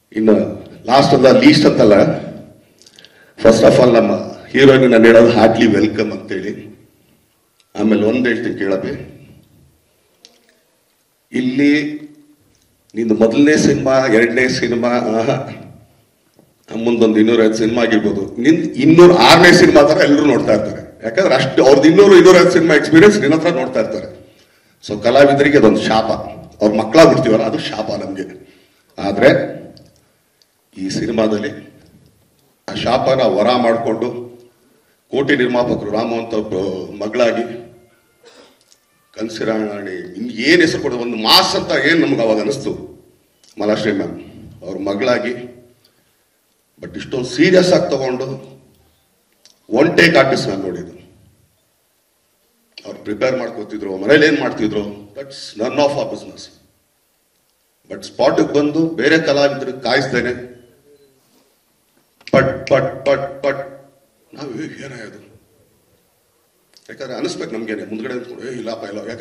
ಇನ್ನು ಲಾಸ್ಟ್ ಅಲ್ಲ ಲೀಸ್ಟ್ ಅಂತಲ್ಲ ಫಸ್ಟ್ ಆಫ್ ಆಲ್ ನಮ್ಮ ಹೀರೋಯಿನ್ ನಾನು ಹೇಳೋದು ಹಾರ್ಟ್ಲಿ ವೆಲ್ಕಮ್ ಅಂತೇಳಿ ಆಮೇಲೆ ಒಂದು ಹೇಳ್ತೀನಿ ಕೇಳಬಿ ಇಲ್ಲಿ ನಿಂದು ಮೊದಲನೇ ಸಿನಿಮಾ ಎರಡನೇ ಸಿನಿಮಾ ಮುಂದೊಂದು ಇನ್ನೂರೈದು ಸಿನಿಮಾ ಆಗಿರ್ಬೋದು ನಿನ್ ಇನ್ನೂರು ಆರನೇ ಸಿನಿಮಾ ತರ ಎಲ್ಲರೂ ನೋಡ್ತಾ ಇರ್ತಾರೆ ಯಾಕಂದ್ರೆ ಅಷ್ಟು ಅವ್ರದ್ದು ಇನ್ನೂರು ಇನ್ನೂರೈದು ಸಿನಿಮಾ ಎಕ್ಸ್ಪೀರಿಯನ್ಸ್ ನಿನ್ನ ಹತ್ರ ನೋಡ್ತಾ ಇರ್ತಾರೆ ಸೊ ಕಲಾವಿದರಿಗೆ ಅದೊಂದು ಶಾಪ ಅವ್ರ ಮಕ್ಕಳಾಗ್ಬಿಡ್ತೀವಲ್ಲ ಅದು ಶಾಪ ನಮಗೆ ಆದ್ರೆ ಈ ಸಿನಿಮಾದಲ್ಲಿ ಆ ಶಾಪನ ವರ ಮಾಡಿಕೊಂಡು ಕೋಟಿ ನಿರ್ಮಾಪಕರು ರಾಮವಂತ ಮಗಳಾಗಿ ಕನ್ಸಿರಾಣಿ ಇನ್ ಏನ್ ಹೆಸರು ಕೊಡೋದು ಒಂದು ಮಾಸ್ ಅಂತ ಏನ್ ನಮ್ಗೆ ಅವಾಗ ಅನಿಸ್ತು ಮಲಾಶ್ರೀ ಮ್ಯಾಮ್ ಅವ್ರ ಮಗಳಾಗಿ ಬಟ್ ಇಷ್ಟೊಂದು ಸೀರಿಯಸ್ ಆಗಿ ತಗೊಂಡು ಒನ್ ಟೇಕ್ ಆರ್ಟಿಸ್ಟ್ ನಾನು ನೋಡಿದ್ದು ಅವ್ರು ಪ್ರಿಪೇರ್ ಮಾಡ್ಕೋತಿದ್ರು ಮನೇಲಿ ಏನ್ ಮಾಡ್ತಿದ್ರು ದಟ್ಸ್ ನನ್ ಆಫ್ ಆ ಬಿಸ್ನೆಸ್ ಬಟ್ ಸ್ಪಾಟಿಗೆ ಬಂದು ಬೇರೆ ಕಲಾವಿದ್ರಿಗೆ ಕಾಯಿಸ್ತೇನೆ ಪಟ್ ಪಟ್ ಪಟ್ ಪಟ್ ನಾವು ಏನಾಯೋದು ಯಾಕಂದ್ರೆ ಅನಿಸ್ಬೇಕು ನಮ್ಗೇನೆ ಮುಂದ್ಗಡೆ ನಿಂತ್ಕೊಂಡು, ಏ ಇಲ್ಲಪ್ಪ ಇಲ್ಲ ಯಾಕಂದ್ರೆ